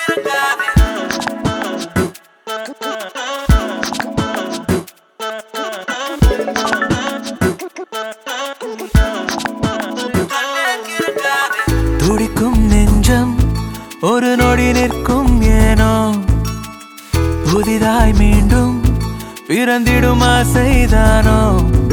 துடிக்கும் நெஞ்சம் ஒரு நொடி நிற்கும் ஏனோ புதிதாய் மீண்டும் பிறந்திடும் ஆசைதானோ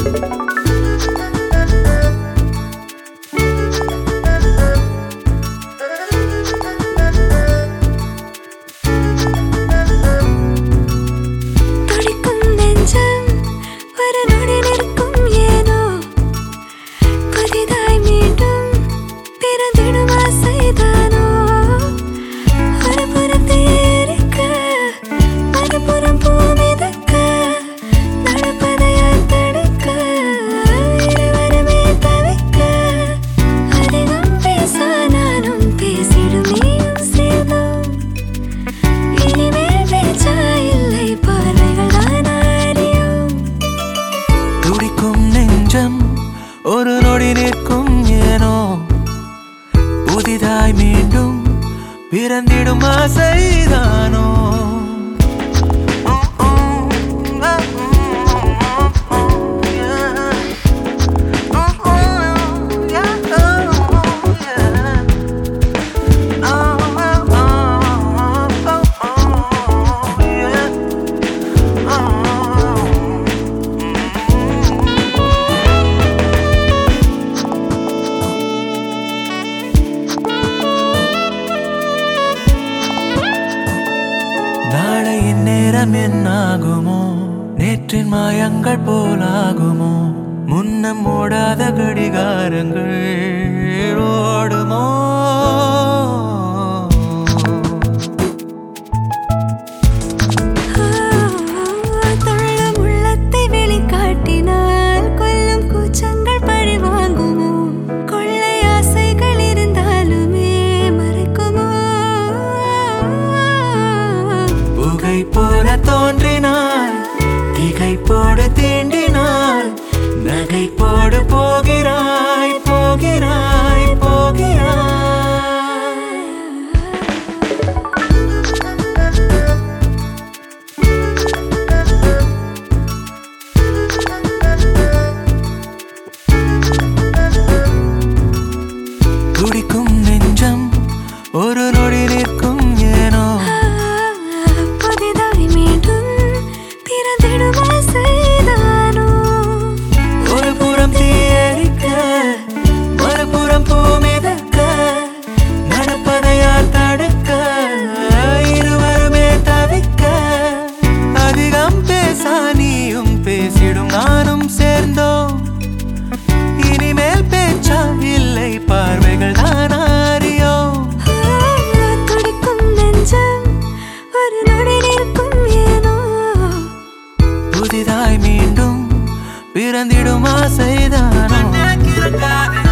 துடிக்கும் நெஞ்சம் ஒரு நொடி நிற்கும் ஏனோ புதிதாய் மீண்டும் பிறந்திடும் ஆசைதானோ ஒரு புறம் தேரிக்க மறுபுறம் பூ மிதக்க நடப்பதை யார் தடுக்க இருவருமே தவிக்க அதிகம் பேச நானும் பேசிடும் நீயும் சேர்ந்தோம் இனிமேல் பேச்சா இல்லை பார்வைகள் தான் அறியும் துடிக்கும் நெஞ்சம் ஒரு நொடி நிற்கும் ஏனோ புதிதாய் மீண்டும் பிறந்திடும் ஆசைதானோ நாளை இந்நேரம் என்னாகுமோ நேற்றின் மாயங்கள் போலாகுமோ முன்னம் ஓடாத கடிகாரங்கள் ஓடுமோ துள்ளும் உள்ளத்தை வெளிக்காட்டினால் கொல்லும் கூச்சங்கள் பழி வாங்குமோ கொள்ளை ஆசைகள் இருந்தாலுமே மறைக்குமோ புகை போல தோன்றினாள் திகை போடு தீண்டினாள் நகை போடு போகிறாய் போகிறாய் போகிறாய் துடிக்கும் நெஞ்சம் ஒரு நொடி நிற்கும் ஏனோ புதிதாய் மீண்டும் பிறந்திடும் ஆசைதானோ ஒரு புறம் தீயரிக்க மறுபுறம் பூ மிதக்க நடப்பதை யார் தடுக்க இருவருமே தவிக்க அதிகம் பேசா நீயும் பேசிடும் நானும் சேர்ந்தோம் இனிமேல் பேச்சா இல்லை பார்வைகள் தான் அறியோம் துடிக்கும் நெஞ்சம் ஒரு நொடி நிற்கும் ஏனோ புதிதாய் மீண்டும் பிறந்திடும் ஆசைதானோ